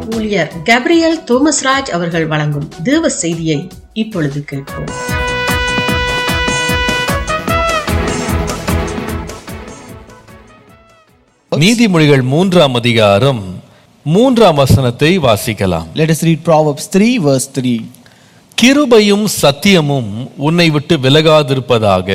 ஊழியர் கேப்ரியல் தோமஸ்ராஜ் அவர்கள் வழங்கும் தேவ செய்தியை இப்பொழுது கேட்போம் நீதிமொழிகள் மூன்றாம் அதிகாரம் மூன்றாம் வசனத்தை வாசிக்கலாம் Let us read Proverbs 3, verse 3. கிருபையும் சத்தியமும் உன்னை விட்டு விலகாதிருப்பதாக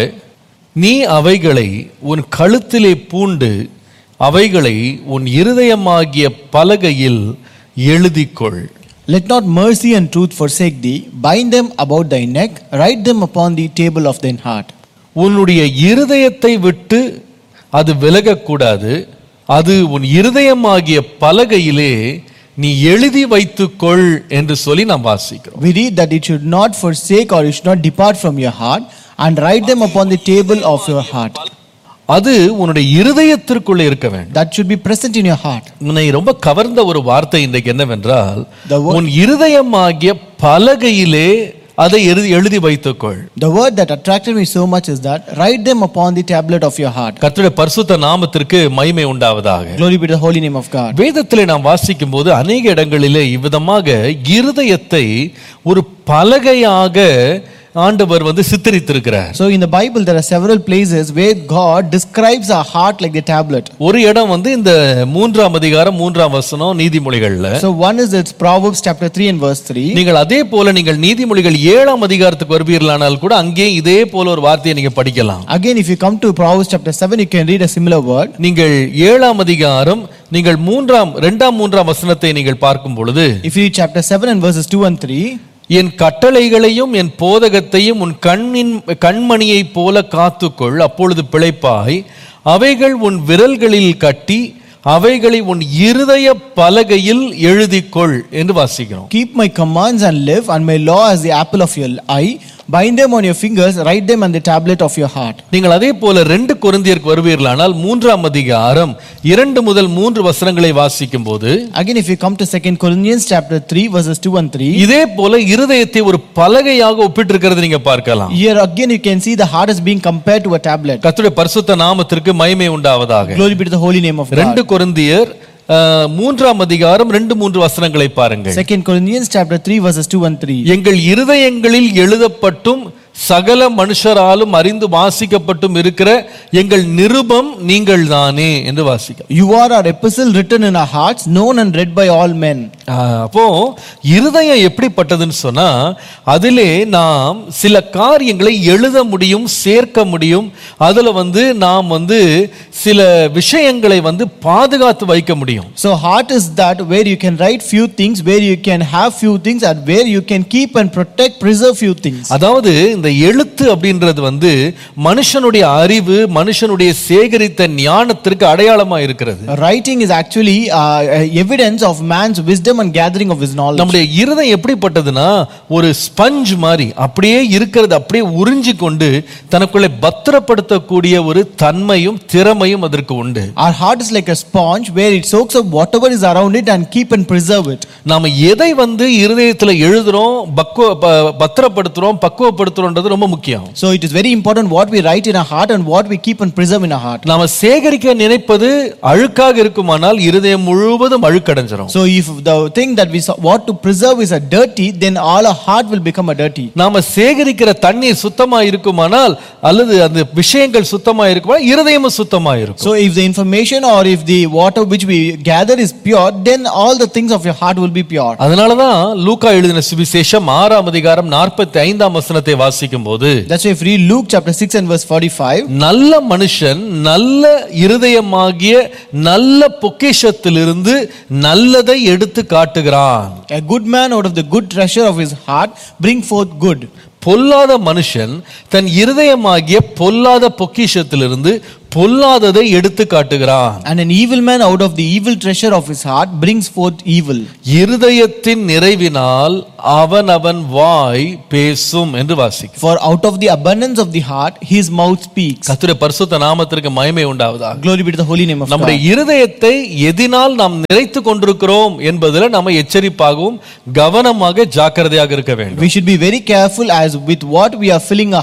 நீ அவைகளை உன் கழுத்திலே பூண்டு அவைகளை உன் இருதயமாகிய பலகையில் எழுதிக்கொள் Let not mercy and truth forsake thee, bind them about thy neck, write them upon the table of thine heart. உன்னுடைய இருதயத்தை விட்டு அது விலகக்கூடாது அது உன் இருதயமாகிய பலகையிலே நீ எழுதி வைத்துக்கொள் என்று சொல்லி நாம் வாசிக்கிறோம் We read that it should not forsake or it should not depart from your heart, and write them upon the table of your heart. அது உன்னுடைய இருதயத்திற்குள்ளே இருக்க வேண்டும் That should be present in your heart. உன்னை ரொம்ப கவர்ந்த ஒரு வார்த்தை இன்றைக்கு என்னவென்றால் The word- உன் இருதயமாகிய பலகையிலே அதை எழுதி எழுதி வைத்துக்கொள் The word that attracted me so much is that write them upon the tablet of your heart. கர்த்தருடைய பரிசுத்த நாமத்திற்கு மகிமை உண்டாவதாக Glory be to the holy name of God. வேதத்திலே நாம் வாசிக்கும் போது அநேக இடங்களிலே இவ்விதமாக இருதயத்தை ஒரு பலகையாக ஆண்டவர் வந்து சித்தரித்திருக்கிறார் So in the Bible, there are several places where God describes our heart like the tablet. ஒரு இடம் வந்து இந்த மூன்றாம் அதிகாரம் மூன்றாம் வசனம் நீதிமொழிகள்ல So one is it's Proverbs chapter 3 and verse 3. நீங்கள் அதே போல நீங்கள் நீதிமொழிகள் ஏழாம் அதிகாரத்துக்கு வருவீர்களானால் கூட அங்கே இதே போல ஒரு வார்த்தையை நீங்க படிக்கலாம் Again, if you come to Proverbs chapter 7, you can read a similar word. நீங்கள் ஏழாம் அதிகாரம் நீங்கள் மூன்றாம் இரண்டாம் மூன்றாம் வசனத்தை நீங்கள் பார்க்கும் பொழுது If you read chapter 7 and verses 2 and 3, என் கட்டளைகளையும் என் போதகத்தையும் உன் கண்ணின் கண்மணியைப் போல காத்துக்கொள் அப்பொழுது பிழைப்பாய் அவைகள் உன் விரல்களில் கட்டி அவைகளை உன் இருதய பலகையில் எழுதிக்கொள் என்று வாசிக்கிறோம் keep my commands and live, and my law as the apple of your eye. Bind them on your fingers, write them on the tablet of your heart. நீங்கள் அதே போல ரெண்டு கொரிந்தியருக்கு வருவீர்களானால் மூன்றாம் அதிகாரம் இரண்டு முதல் மூன்று வசனங்களை வாசிக்கும் போது Again, if you come to 2 Corinthians chapter 3, verses 2 and 3, இதே போல இருதயத்தை ஒரு பலகையாக ஒப்பிட்டிருக்கிறது நீங்க பார்க்கலாம் here again you can see the heart is being compared to a tablet. கர்த்தருடைய பரிசுத்த நாமத்திற்கு மகிமை உண்டாவதாக Glory be to the holy name of ரெண்டு God. கொரிந்தியர் அஹ், மூன்றாம் அதிகாரம் ரெண்டு மூன்று வசனங்களை பாருங்கள் 2 Corinthians chapter 3, verses 2 and 3. எங்கள் இருதயங்களில் எழுதப்பட்டும் சகல மனுஷராலும் அறிந்து வாசிக்கப்பட்டும் இருக்கிற எங்கள் நிருபம் நீங்கள் தானே என்று வாசிக்க You are our epistle written in our hearts, known and read by all men. அப்போ இருதயம் எப்படிப்பட்டதுன்னு சொன்னா அதிலே நாம் சில காரியங்களை எழுத முடியும் சேர்க்க முடியும் அதுல வந்து நாம் வந்து சில விஷயங்களை வந்து பாதுகாத்து வைக்க முடியும் So heart is that where you can write few things, where you can have few things, and where you can keep and protect, preserve few things. அதாவது இந்த எழுத்து அப்படின்றது வந்து மனுஷனுடைய அறிவு மனுஷனுடைய சேகரித்த ஞானத்திற்கு அடையாளமா இருக்கிறது Writing is actually uh, evidence of man's wisdom and gathering of his knowledge. நம்முடைய இருதயம் எப்படிப்பட்டதுன்னா ஒரு ஸ்பஞ்ச் மாதிரி அப்படியே இருக்கிறது அப்படியே உறிஞ்சி கொண்டு தனக்குள்ளே பத்திரப்படுத்தக்கூடிய ஒரு தன்மையும் திறமையும் அதற்கு உண்டு Our heart is like a sponge where it soaks up whatever is around it and keep and preserve it. நாம எதை வந்து இருதயத்துல எழுதுறோம் பக்குவ ப- பத்திரப்படுத்துறோம் பக்குவப்படுத்துறோம்ன்றது ரொம்ப முக்கியம் So it is very important what we write in our heart and what we keep and preserve in our heart. நாம சேகரிக்க நினைப்பது அழுக்காக இருக்குமானால் இருதயம் முழுவதும் அழுக்கடைஞ்சிரும் So if the thing that we so- want to preserve is a dirty, then all our heart will become a dirty. நாம சேகரிக்கிற தண்ணீர் சுத்தமா இருக்குமானால் அல்லது அந்த விஷயங்கள் சுத்தமா இருக்குமா இருதயமும் சுத்தமா இருக்கும் So if the information or if the water which we gather is pure, then all the things of your heart will be pure. அதனாலதான் லூக்கா எழுதின சுவிசேஷம் ஆறாம் அதிகாரம் நாற்பத்தி ஐந்தாம் வசனத்தை வாசிக்கும் போது That's why if we read Luke chapter 6 and verse 45, நல்ல மனுஷன் நல்ல இருதயமாகிய நல்ல பொக்கிஷத்திலிருந்து நல்லதை எடுத்து காட்டுகிறான் a good man out of the good treasure of his heart bring forth good. பொல்லாத மனுஷன் தன் இருதயமாகிய பொல்லாத பொக்கிஷத்திலிருந்து பொல்லாததை எடுத்து காட்டுகிறான் And an evil man out of the evil treasure of his heart brings forth evil. இருதயத்தின் நிறைவினால் அவன் அவன் வாய் பேசும் என்று வாசிக்கும் For out of the abundance of the heart, his mouth speaks. கர்த்தருடைய பரிசுத்த நாமத்திற்கு மகிமை உண்டாவதாக Glory be to the holy name of நம்முடைய God. இருதயத்தை எதினால் நாம் நிறைத்து கொண்டிருக்கிறோம் என்பதில் நம்ம எச்சரிப்பாகவும் கவனமாக ஜாக்கிரதையாக இருக்க வேண்டும் We should be very careful as with what we are filling our heart.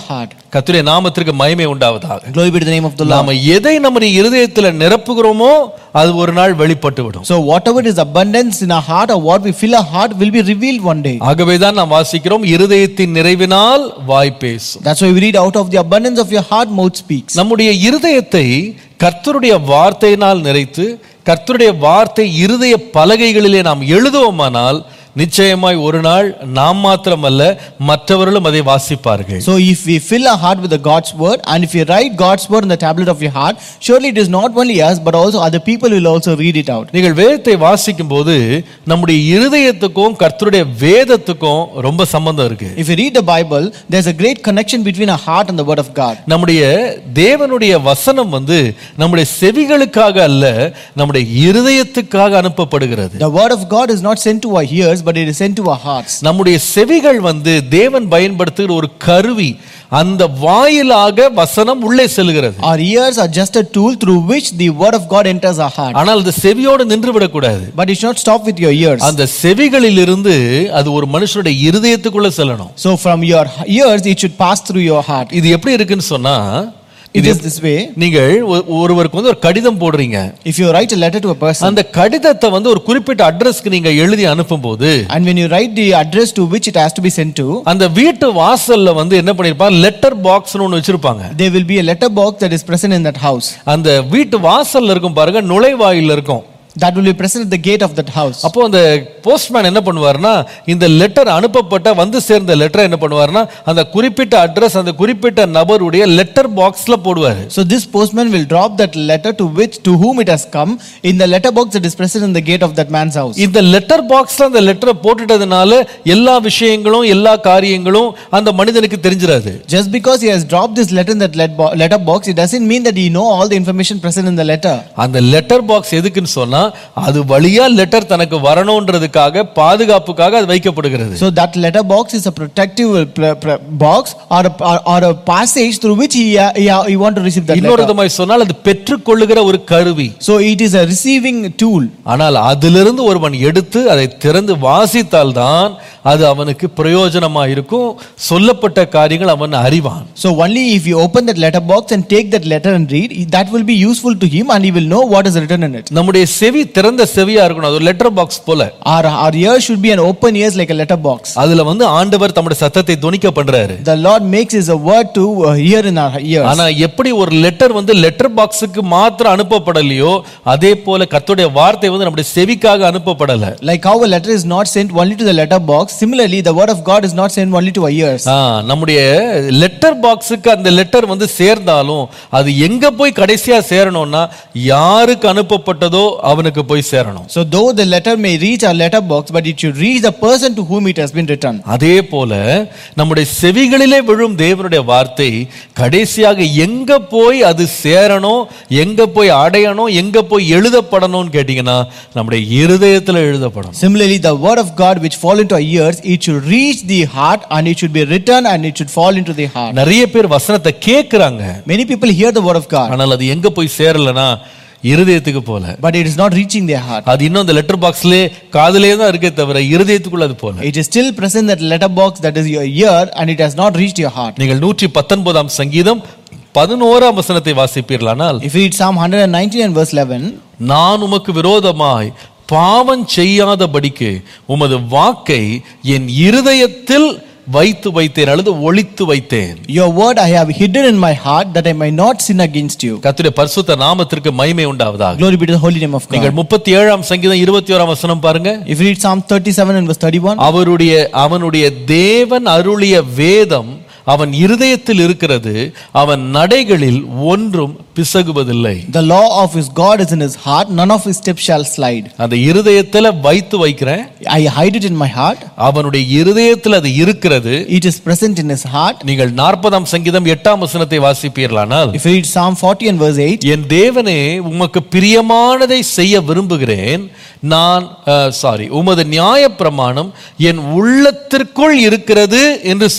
கர்த்தருடைய நாமத்திற்கு மகிமை உண்டாவதாக Glory be to the name of the Lord. நாம எதை நம்முடைய இருதயத்துல நிரப்புகிறோமோ அது ஒரு நாள் வெளிப்பட்டு விடும் So whatever is abundance in our heart or what we fill our heart will be revealed one day. ஆகவேதான் நாம் வாசிக்கிறோம் இருதயத்தின் நிறைவினால் வாய் பேசும் That's why we read out of the abundance of your heart mouth speaks. நம்முடைய இருதயத்தை கர்த்தருடைய வார்த்தையினால் நிறைத்து கர்த்தருடைய வார்த்தை இருதய பலகைகளிலே நாம் எழுதுவோமானால் நிச்சயமாய் ஒரு நாள் நாம் மாத்திரமல்ல மற்றவர்களும் அதை வாசிப்பார்கள் So if we fill our heart with the God's word and if you write God's word on the tablet of your heart, surely it is not only us but also other people will also read it out. நீங்கள் வேதத்தை வாசிக்கும் போது நம்முடைய இருதயத்துக்கும் கர்த்தருடைய வேதத்துக்கும் ரொம்ப சம்பந்தம் இருக்கு If you read the Bible, there's a great connection between our heart and the word of God. நம்முடைய தேவனுடைய வசனம் வந்து நம்முடைய செவிகளுக்காக அல்ல நம்முடைய இருதயத்துக்காக அனுப்பப்படுகிறது The word of God is not sent to our ears but it is sent to our hearts. நம்முடைய செவிகள் வந்து தேவன் பயன்படுத்துகிற ஒரு கருவி அந்த வாயிலாக வசனம் உள்ளே செல்கிறது Our ears are just a tool through which the word of God enters our heart. ஆனால் அந்த செவியோடு நின்று விடக்கூடாது But it should not stop with your ears. அந்த செவிகளில் இருந்து அது ஒரு மனுஷனுடைய இருதயத்துக்குள்ள செல்லணும் So from your ears it should pass through your heart. இது எப்படி இருக்குன்னு சொன்னா It is this way. நீங்கள் ஒ- ஒருவருக்கு வந்து ஒரு கடிதம் போடுறீங்க If you write a letter to a person அந்த கடிதத்தை வந்து ஒரு குறிப்பிட்ட அட்ரஸ்க்கு நீங்க எழுதி அனுப்பும்போது and when you write the address to which it has to be sent to, அந்த வீட்டு வாசல்ல வந்து என்ன பண்ணிருப்பாங்க லெட்டர் பாக்ஸ்னு ஒன்று வச்சிருப்பாங்க there will be a letter box that is present in that house. அந்த வீட்டு வாசல்ல இருக்கும் பாருங்க நுழைவாயில்ல இருக்கும் That will be present at the gate of that house. அப்போ அந்த போஸ்ட்மேன் என்ன பண்ணுவார்னா இந்த லெட்டர் அனுப்பப்பட்ட வந்து சேர்ந்த லெட்டர் என்ன பண்ணுவார்னா அந்த குறிப்பிட்ட அட்ரஸ் அந்த குறிப்பிட்ட நபருடைய லெட்டர் பாக்ஸ்ல போடுவாரு So this postman will drop that letter to which to whom it has come in the letter box that is present in the gate of that man's house. இந்த லெட்டர் பாக்ஸ்ல அந்த லெட்டரை போட்டுட்டதுனால எல்லா விஷயங்களும் எல்லா காரியங்களும் அந்த மனிதனுக்கு தெரிஞ்சிடாது Just because he has dropped this letter in that let- bo- letter box, it doesn't mean that he know all the information present in the letter. அந்த லெட்டர் பாக்ஸ் எதுக்குன்னு சொன்னா அது வழியா லெட்டர் தனக்கு வரணுன்றதுக்காக பாதுகாப்புக்காக அது வைக்கப்படுகிறது So that letter box is a protective uh, pr- pr- box or a, or, or a passage through which he, uh, he, uh, he want to receive that இன்னொரு letter. விதமாய் சொன்னால் அது பெற்றுக்கொள்ளுகிற ஒரு கருவி So it is a receiving tool. ஆனால் அதிலிருந்து ஒருவன் எடுத்து அதை திறந்து வாசித்தால்தான் அது அவனுக்கு பிரயோஜனமா இருக்கும் சொல்லப்பட்ட காரியங்கள் அவன் அறிவான் So only if you open that letter box and take that letter and read, that will be useful to him and he will know what is written in it. நம்முடைய செவி திறந்த செவியா இருக்கணும் அது ஒரு லெட்டர் பாக்ஸ் போல Our, our ears should be an open ears like a letter box. அதுல வந்து ஆண்டவர் தம்முடைய சத்தத்தை துணிக்க பண்றாரு The Lord makes his a word to uh, hear in our ears. ஆனா எப்படி ஒரு லெட்டர் வந்து லெட்டர் பாக்ஸுக்கு மாத்திரம் அனுப்பப்படலையோ அதே போல கர்த்தருடைய வார்த்தை வந்து நம்முடைய செவிக்காக அனுப்பப்படல Like how a letter is not sent only to the letter box, similarly the word of God is not sent only to our ears. ஆ, நம்முடைய லெட்டர் பாக்ஸுக்கு அந்த லெட்டர் வந்து சேர்ந்தாலும் அது எங்க போய் கடைசியா சேரணும்னா யாருக்கு அனுப்பப்பட்டதோ அவனுக்கு போய் சேரணும் So though the letter may reach our letter box, but it should reach the person to whom it has been written. அதே போல நம்முடைய செவிகளிலே விழும் தேவனுடைய வார்த்தை கடைசியாக எங்க போய் அது சேரணும் எங்க போய் அடையணும் எங்க போய் எழுதப்படணும்னு கேட்டீங்கன்னா நம்முடைய இருதயத்துல எழுதப்படணும் Similarly, the word of God which fall into our ears, it should reach the heart and it should be written and it should fall into the heart. நிறைய பேர் வசனத்தை கேட்கிறாங்க Many people hear the word of God, ஆனால் அது எங்க போய் சேரலனா இருதயத்துக்கு போல but it is not reaching their heart. அது இன்னும் அந்த லெட்டர் பாக்ஸ்லயே காதுலயே தான் இருக்கே தவிர இருதயத்துக்குள்ள அது போல It is still present in that letter box that is your ear and it has not reached your heart. நீங்கள் நூற்றி பத்தொன்பதாம் சங்கீதம் பதினோராம் வசனத்தை வாசிப்பீர்களானால் If you read Psalm 119 and verse 11, நான் உமக்கு விரோதமாய் பாவம் செய்யாதபடிக்கு உமது வாக்கை என் இருதயத்தில் வைத்து வைத்தேன் அல்லது ஒளித்து வைத்தேன் Your word I have hidden in my heart that I might not sin against you. கர்த்தருடைய பரிசுத்த நாமத்திற்கு மகிமை உண்டாவதாக Glory be to the holy name of God. நீங்கள் முப்பத்தி ஏழாம் சங்கீதம் இருபத்தி ஓராம் வசனம் பாருங்க If you read Psalm 37 and verse 31, அவருடைய அவனுடைய தேவன் அருளிய வேதம் அவன் இருதயத்தில் இருக்கிறது அவன் நடைகளில் ஒன்றும் பிசகுவதில்லை the law of his God is in his heart, none of his steps shall slide. அந்த இருதயத்துல வைத்து வைக்கிறேன் I hide it in my heart, அவனுடைய இருதயத்தில் அது இருக்கிறது it is present in his heart. நீங்கள் நாற்பதாம் சங்கீதம் எட்டாம் வசனத்தை வாசிப்பீர்களானால் If you read Psalm 40 and verse 8, என் தேவனே உமக்கு பிரியமானதை செய்ய விரும்புகிறேன் நான் சாரி உமது நியாயப்பிரமாணம் என் உள்ளத்திற்குள் இருக்கிறது என்று சொன்னான்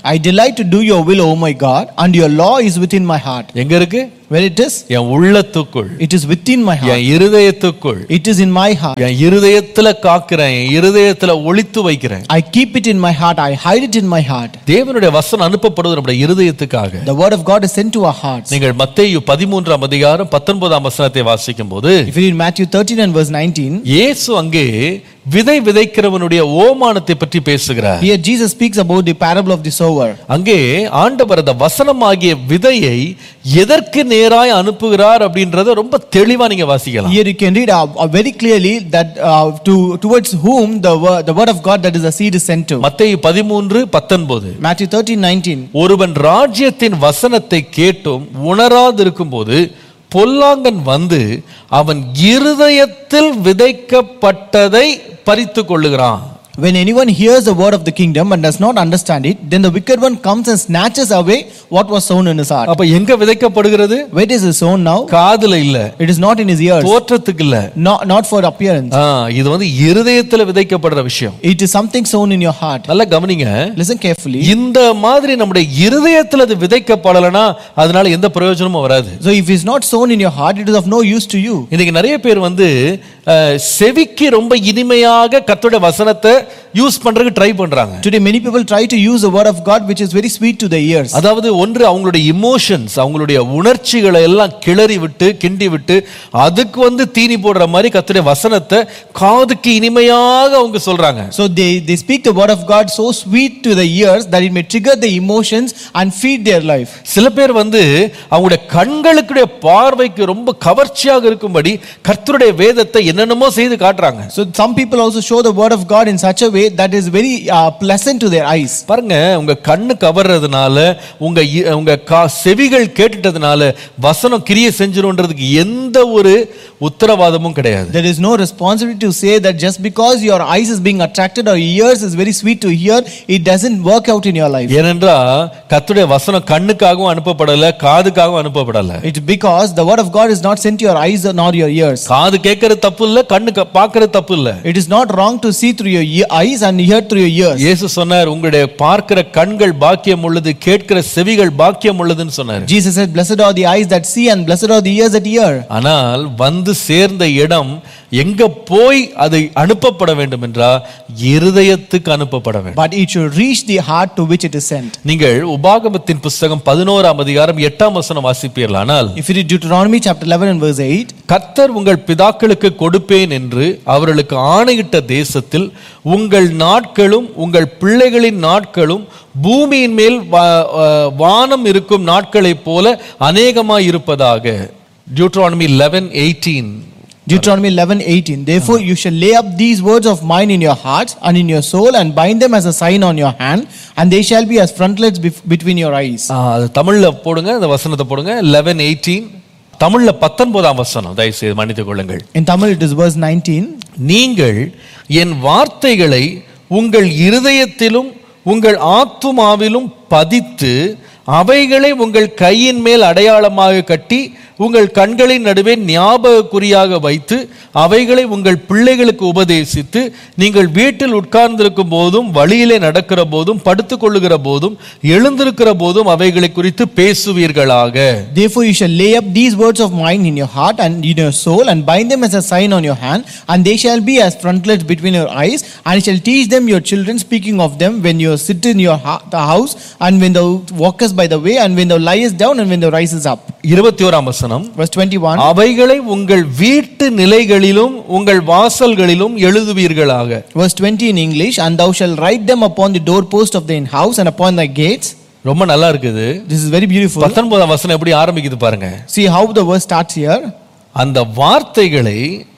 I delight to do your will, O my God, and your law is within my heart. எங்க இருக்கு Where it is? N உள்ளத்துக்குள் It is within my heart. N இருதயத்துக்குள் It is in my heart. என் இருதயத்துல காக்கிறேன் என் இருதயத்துல ஒளித்து வைக்கிறேன் I keep it in my heart. I hide it in my heart. தேவனுடைய வசனம் அனுப்பப்படுவது நம்முடைய இருதயத்துக்காக The word of God is sent to our hearts. நீங்கள் மத்தேயு பதிமூன்றாம் அதிகாரம் பத்தொன்பதாம் வசனத்தை வாசிக்கும் போது If you read Matthew 13 and verse 19, இயேசு அங்கே விதை விதைக்கிறவனுடைய ஓமானத்தை பற்றி பேசுகிறார் here Jesus speaks about the parable of the sower. அங்கே ஆண்டவர் அந்த வசனமாகிய விதையை எதற்கு நேராய் அனுப்புகிறார் அப்படின்றத ரொம்ப தெளிவா நீங்க வாசிக்கலாம் Here you can read uh, uh, very clearly that uh, to towards whom the word, the word of God that is the seed is sent to. மத்தேயு பதிமூன்று பத்தொன்பது Matthew 13 19. ஒருவன் ராஜ்யத்தின் வசனத்தை கேட்டும் உணராதிருக்கும்போது பொல்லாங்கன் வந்து அவன் இருதயத்தில் விதைக்கப்பட்டதை பறித்து கொள்ளுகிறான் When anyone hears the word of the kingdom and does not understand it, then the wicked one comes and snatches away what was sown in his heart. அப்ப எங்க விதைக்கப்படுகிறது Where is it sown now? காதுல இல்ல It is not in his ears, தோற்றத்துக்கு இல்ல not, not for appearance. ஆ, இது வந்து இருதயத்துல விதைக்கப்படுற விஷயம் It is something sown in your heart. நல்லா கவனிங்க Listen carefully. இந்த மாதிரி நம்முடைய இருதயத்துல அது விதைக்கப்படலைன்னா அதனால எந்த பிரயோஜனமும் வராது So if it's not sown in your heart, it is of no use to you. இன்னைக்கு நிறைய பேர் வந்து அஹ், செவிக்கு ரொம்ப இனிமையாக கர்த்தருடைய வசனத்தை யூஸ் பண்றதுக்கு ட்ரை பண்றாங்க Today, many people try to use the word of God, which is very sweet to their ears. அதாவது ஒன்று அவங்களுடைய இமோஷன்ஸ் அவங்களுடைய உணர்ச்சிகளை எல்லாம் கிளறி விட்டு கிண்டி விட்டு அதுக்கு வந்து தீனி போடுற மாதிரி கர்த்தருடைய வசனத்தை காதுக்கு இனிமையாக அவங்க சொல்றாங்க So they, they speak the word of God so sweet to the ears that it may trigger the emotions and feed their life. சில பேர் வந்து அவங்களுடைய கண்களுக்குடைய பார்வைக்கு ரொம்ப கவர்ச்சியாக இருக்கும்படி கர்த்தருடைய வேதத்தை என்னென்னமோ செய்து காட்டுறாங்க So some people also show the word of God in such a way that is very uh, pleasant to their eyes. பாருங்க உங்க கண்ணு கவர்றதுனால உங்க இ- உங்க கா- செவிகள் கேட்டுட்டதுனால வசனம் கிரிய செஞ்சிரும்ன்றதுக்கு எந்த ஒரு உத்தரவாதமும் கிடையாது There is no responsibility to say that just because your eyes is being attracted or ears is very sweet to hear, it doesn't work out in your life. ஏனென்றா கர்த்தருடைய வசனம் கண்ணுக்காகவும் அனுப்பப்படல காதுக்காகவும் அனுப்பப்படல It's because the word of God is not sent to your eyes nor your ears. காது கேட்கறது தப்பு இல்ல கண்ணு க- பார்க்கறது தப்பு இல்ல It is not wrong to see through your ear- eyes and hear through your ears. இயேசு சொன்னார் உங்களுடைய பார்க்கிற கண்கள் பாக்கியம் உள்ளது கேட்கிற செவிகள் பாக்கியம் உள்ளதுன்னு சொன்னார் Jesus said, Blessed are the eyes that see and blessed are the ears that hear. ஆனால் வந்து சேர்ந்த இடம் எங்க போய் அதை அனுப்பப்பட வேண்டும் என்றா இருதயத்துக்கு அனுப்பப்பட வேண்டும் But it should reach the heart to which it is sent. நீங்கள் உபாகமத்தின் புஸ்தகம் பதினோராம் அதிகாரம் எட்டாம் வசனம் வாசிப்பீர்கள் ஆனால் If you read Deuteronomy chapter 11 and verse 8, கர்த்தர் உங்கள் பிதாக்களுக்கு கொடுப்பேன் என்று அவர்களுக்கு ஆணையிட்ட தேசத்தில் உங்கள் நாட்களும் உங்கள் பிள்ளைகளின் நாட்களும் பூமியின் மேல் வா- அஹ் வானம் இருக்கும் நாட்களைப் போல அநேகமாய் இருப்பதாக Deuteronomy eleven eighteen Deuteronomy 11 18. Therefore, you shall lay up these words of mine in your hearts and in your soul, and bind them as a sign on your hand, and they shall be as frontlets bef- between your eyes. அது தமிழ்ல போடுங்க அந்த வசனத்தை போடுங்க eleven eighteen தமிழ்ல பத்தொன்பதாம் வசனம் தயவுசெய்து மன்னித்துக் கொள்ளுங்கள் In Tamil, it is verse 19. நீங்கள் என் வார்த்தைகளை உங்கள் இருதயத்திலும் உங்கள் ஆத்துமாவிலும் பதித்து அவைகளை உங்கள் கையின் மேல் அடையாளமாக கட்டி உங்கள் கண்களின் நடுவே ஞாபக குறியாக வைத்து அவைகளை உங்கள் பிள்ளைகளுக்கு உபதேசித்து நீங்கள் வீட்டில் உட்கார்ந்திருக்கும் போதும் வழியிலே நடக்கிற போதும் படுத்துக் கொள்ளுகிற போதும் எழுந்திருக்கிற போதும் அவைகளை குறித்து பேசுவீர்களாக Therefore, you shall lay up these words of mine in your heart and in your soul, and bind them as a sign on your hand, and they shall be as frontlets between your eyes, and you shall teach them your children, speaking of them when you sit in your ha- the house, and when thou walkest by the way, and when thou liest down, and when thou risest up. இருபத்தி ஓராம் வசனம் Verse 21. அவைகளை உங்கள் வீட்டு நிலைகளிலும் உங்கள் வாசல்களிலும் எழுதுவீர்களாக Verse 20 in English, and thou shalt write them upon the doorpost of thine house and upon thy gates. ரொம்ப நல்லா இருக்குது This is very beautiful. பத்தொன்பதாம் வசனம் எப்படி ஆரம்பிக்குது பாருங்க See how the verse starts here. அந்த வார்த்தைகளை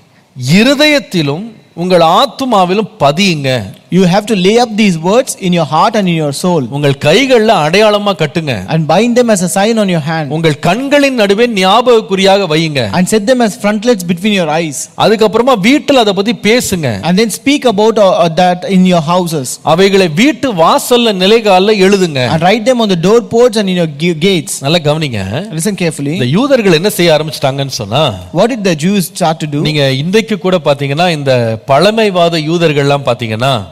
இருதயத்திலும் உங்கள் ஆத்துமாவிலும் பதியுங்க You have to lay up these words in your heart and in your soul, உங்கள் கைகள்ல அடையாளமா கட்டுங்க and bind them as a sign on your hand, உங்கள் கண்களின் நடுவே ஞாபக குறியாக வையுங்க and set them as frontlets between your eyes. அதுக்கப்புறமா வீட்டில் அதை பத்தி பேசுங்க And then speak about uh, uh, that in your houses, அவைகளை வீட்டு வாசல்ல நிலைகால எழுதுங்க and write them on the doorposts and in your ga- gates. நல்லா கவனிங்க Listen carefully. இந்த யூதர்கள் என்ன செய்ய ஆரம்பிச்சிட்டாங்கன்னு சொன்னா What did the Jews start to do? நீங்க இன்றைக்கு கூட பாத்தீங்கன்னா இந்த பழமைவாத யூதர்கள்லாம் பாத்தீங்கன்னா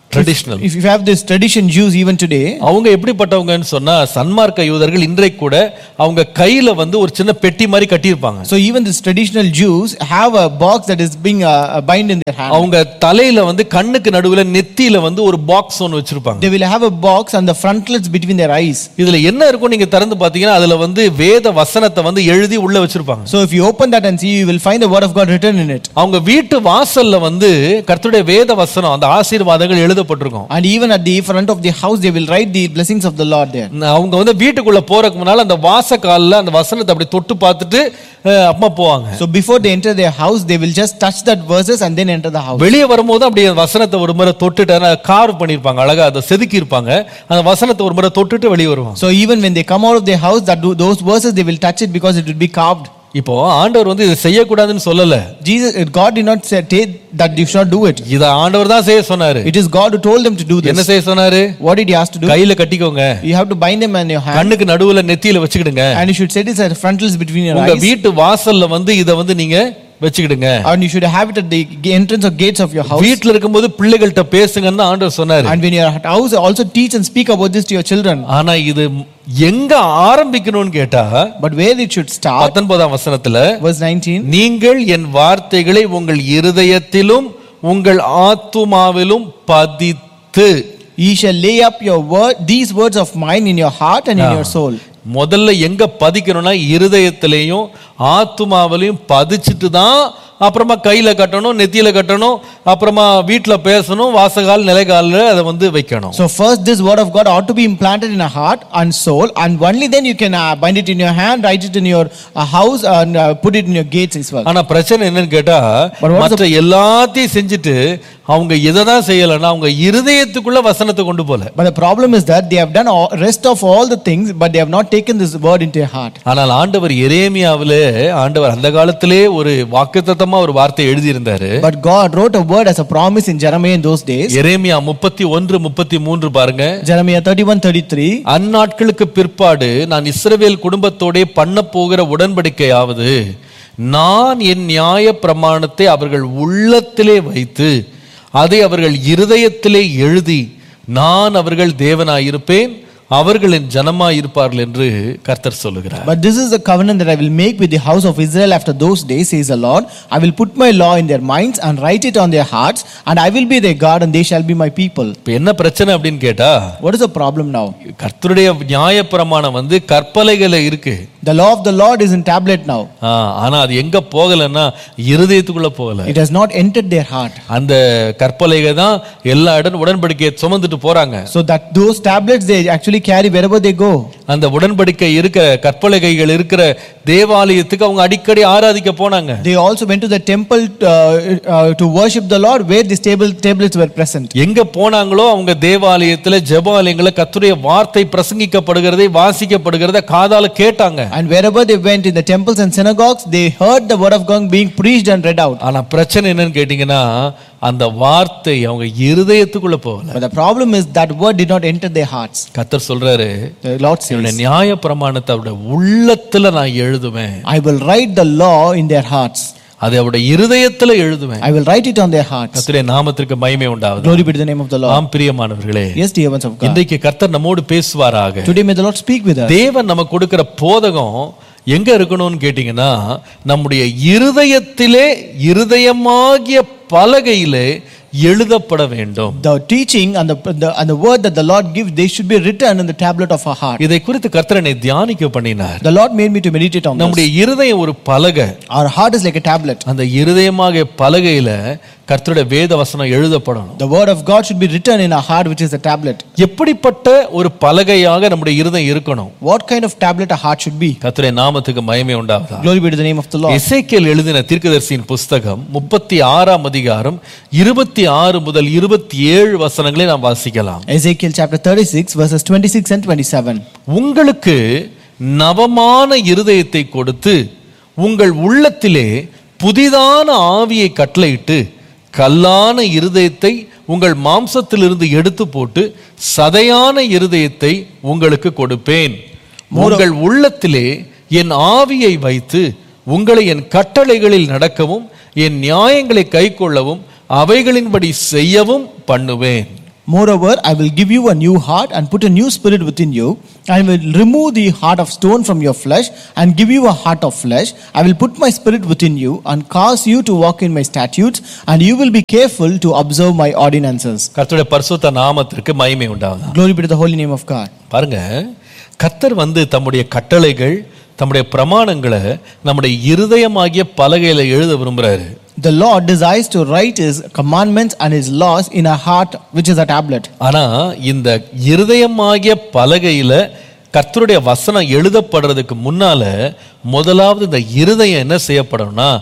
traditional If you have this tradition Jews even today, அவங்க எப்படிப்பட்டவங்கன்னு சொன்னா சன்மார்க்க யூதர்கள் இன்றைக்கு கூட அவங்க கையில வந்து ஒரு சின்ன பெட்டி மாதிரி கட்டியிருப்பாங்க so even these traditional Jews have a box that is being uh, uh, bind in their hand. அவங்க தலையில வந்து கண்ணுக்கு நடுவுல நெத்தியில வந்து ஒரு பாக்ஸ் ஒன்று வச்சிருப்பாங்க They will have a box on the frontlets between their eyes. இதுல என்ன இருக்கும் நீங்க திறந்து பாத்தீங்கன்னா அதுல வந்து வேத வசனத்தை வந்து எழுதி உள்ள வச்சிருப்பாங்க So if you open that and see, you will find the word of God written in it. அவங்க வீட்டு வாசல்ல வந்து கர்த்தருடைய வேத வசனம் அந்த ஆசீர்வாதங்கள் எழுதப்பட்டிருக்கும் And even at the front of the house, they will write the blessings of the Lord there. அவங்க வந்து வீட்டுக்குள்ள போறதுக்கு முன்னால அந்த வாசக்கால்ல அந்த வசனத்தை அப்படி தொட்டு பார்த்துட்டு அஹ், அம்மா போவாங்க So before they enter their house, they will just touch that verses and then enter the house. வெளியே வரும்போது அப்படி அந்த வசனத்தை ஒரு முறை தொட்டுட்டு கார் பண்ணிருப்பாங்க அழகா அதை செதுக்கி இருப்பாங்க அந்த வசனத்தை ஒரு முறை தொட்டுட்டு வெளியே வருவாங்க So even when they come out of their house, that do, those verses they will touch it because it will be carved. இப்போ ஆண்டவர் வந்து இதை செய்யக்கூடாதுன்னு சொல்லல Jesus, God did not say say that you should not do it. இத ஆண்டவர் தான் செய்ய சொன்னாரு It is God who told them to do என்ன this. செய்ய சொன்னாரு What did He ask to do? கையில கட்டிக்கோங்க You have to bind them on your hand, கண்ணுக்கு நடுவுல நெத்தியில வச்சுக்கிடுங்க and you should set it at frontals between your உங்க eyes, வீட்டு வாசல்ல வந்து இத வந்து நீங்க வச்சுக்கிடுங்க and you should have it at the entrance or gates of your house. வீட்டுல இருக்கும்போது பிள்ளைகள்கிட்ட பேசுங்கன்னு தான் ஆண்டவர் சொன்னாரு And when you're at house, also teach and speak about this to your children. ஆனா இது எங்க ஆரம்பிக்கணும்னு கேட்டா But where it should start, பத்தொன்பதாம் வசனத்துல verse 19. நீங்கள் என் வார்த்தைகளை உங்கள் இருதயத்திலும் உங்கள் ஆத்துமாவிலும் பதித்து Ye shall lay up your word, these words of mine in your heart and in Yeah. your soul. முதல்ல எங்க பதிக்கணும்னா இருதயத்திலையும் ஆத்துமாவிலையும் பதிச்சுட்டு தான் அப்புறமா கையில கட்டணும் நெத்தியில கட்டணும் அப்புறமா வீட்டுல பேசணும் வாசகால் நிலைகாலில் அதை வந்து வைக்கணும் So first, this word of God ought to be implanted in a heart and soul, and only then you can uh, bind it in your hand, write it in your uh, house, and uh, put it in your gates as well. ஆனா பிரச்சனை என்னன்னு கேட்டா But what is மற்ற எல்லாத்தையும் செஞ்சுட்டு அவங்க எதை தான் செய்யலைன்னா அவங்க இருதயத்துக்குள்ள வசனத்தை கொண்டு போல But the problem is that they have done all, rest of all the things, but they have not taken this word into their heart. ஆனால் ஆண்டவர் எரேமியாவிலே ஆண்டவர் அந்த காலத்திலே ஒரு வாக்குத்தத்தமா ஒரு வார்த்தை எழுதியிருந்தாரு But God wrote a word as a promise in Jeremiah in those days. எரேமியா முப்பத்தி ஒன்று முப்பத்தி மூன்று பாருங்க Jeremiah 31 33. அந்நாட்களுக்கு பிற்பாடு நான் இஸ்ரவேல் குடும்பத்தோடே பண்ண போகிற உடன்படிக்கையாவது நான் என் நியாய பிரமாணத்தை அவர்கள் உள்ளத்திலே வைத்து அதை அவர்கள் இருதயத்திலே எழுதி நான் அவர்கள் தேவனாயிருப்பேன் அவர்கள் என் ஜனமாயிருப்பார்கள் என்று கர்த்தர் சொல்லுகிறார் But this is the covenant that I will make with the house of Israel after those days, says the Lord. I will put my law in their minds and write it on their hearts, and I will be their God, and they shall be my people. இப்ப என்ன பிரச்சனை அப்படின்னு கேட்டா What is the problem now? கர்த்தருடைய நியாய பிரமாணம் வந்து கற்பலைகளை இருக்கு The law of the Lord is in tablet now. ஆ, ஆனா அது எங்க போகலைன்னா இருதயத்துக்குள்ள போகல It has not entered their heart. அந்த கற்பலைகள் தான் எல்லா இடம் உடன்படிக்கையை சுமந்துட்டு போறாங்க So that those tablets they actually carry wherever they go. அந்த உடன்படிக்கை இருக்கிற கற்பலகைகள் இருக்கிற தேவாலயத்துக்கு அவங்க அடிக்கடி ஆராதிக்க போனாங்க They also went to the temple uh, uh, to worship the Lord where these table, tablets were present. எங்க போனாங்களோ அவங்க தேவாலயத்துல ஜெபாலயங்கள கர்த்தருடைய வார்த்தை பிரசங்கிக்கப்படுகிறதை வாசிக்கப்படுகிறத காதால கேட்டாங்க And wherever they went in the temples and synagogues, they heard the word of God being preached and read out. ஆனா பிரச்சனை என்னன்னு கேட்டீங்கன்னா அந்த வார்த்தை அவங்க இருதயத்துக்குள்ள போகல But the problem is that word did not enter their hearts. கர்த்தர் சொல்றாரு The Lord என்னுடைய says, நியாய பிரமாணத்தை அவருடைய உள்ளத்துல நான் எழுதுவேன் I will write the law in their hearts. அதை அவருடைய இருதயத்துல எழுதுவேன் I will write it on their hearts. கர்த்தருடைய நாமத்திற்கு மகிமை உண்டாவது Glory be to the name of the Lord. ஆம் பிரியமானவர்களே Yes, dear ones of God. இன்றைக்கு கர்த்தர் நம்மோடு பேசுவாராக Today may the Lord speak with us. தேவன் நமக்கு கொடுக்கிற போதகம் எங்க இருக்கணும்னு கேட்டீங்கன்னா நம்முடைய இருதயத்திலே இருதயமாகிய பலகையிலே எழுதப்பட வேண்டும் The teaching and the, the and the word that the Lord gives, they should be written in the tablet of our heart. இதை குறித்து கர்த்தர் என்னை தியானிக்க பண்ணினார் The Lord made me to meditate on this. நம்முடைய இருதயம் ஒரு பலகை Our heart is like a tablet. அந்த இருதயமாகிய பலகையில கர்த்தருடைய வேத வசனம் எழுதப்படணும் The word of God should be written in our heart, which is a tablet. எப்படிப்பட்ட ஒரு பலகையாக நம்முடைய இருதயம் இருக்கணும் What kind of tablet our heart should be? கர்த்தருடைய நாமத்துக்கு மகிமை உண்டாகுதா Glory be to the name of the Lord. எசேக்கியேல் எழுதின தீர்க்கதரிசியின் புஸ்தகம் முப்பத்தி ஆறாம் அதிகாரம் இருபத்தி ஆறு முதல் இருபத்தி ஏழு வசனங்களை நாம் வாசிக்கலாம் Ezekiel chapter 36, verses 26 and 27. உங்களுக்கு நவமான இருதயத்தை கொடுத்து உங்கள் உள்ளத்திலே புதிதான ஆவியை கட்டளையிட்டு கல்லான இருதயத்தை உங்கள் மாம்சத்திலிருந்து எடுத்து போட்டு சதையான இருதயத்தை உங்களுக்கு கொடுப்பேன் உங்கள் உள்ளத்திலே என் ஆவியை வைத்து உங்களை என் கட்டளைகளில் நடக்கவும் என் நியாயங்களை கைக்கொள்ளவும் அவைகளின்படி செய்யவும் பண்ணுவேன் Moreover, I will give you a new heart and put a new spirit within you. I will remove the heart of stone from your flesh and give you a heart of flesh. I will put my spirit within you and cause you to walk in my statutes, and you will be careful to observe my ordinances. கர்த்தருடைய பரிசுத்த நாமத்திற்கு மகிமை உண்டாகுதா Glory be to the holy name of God. பாருங்க கர்த்தர் வந்து தம்முடைய கட்டளைகள் தம்முடைய பிரமாணங்களை நம்முடைய இருதயமாகிய பலகையில எழுத விரும்புறாரு The Lord desires to write His commandments and His laws in a heart which is a tablet. ஆனா இந்த இருதயமாகிய பலகையில கர்த்தருடைய வசனம் எழுதப்படுறதுக்கு முன்னால முதலாவது இந்த இருதயம் என்ன செய்யப்படணும்னா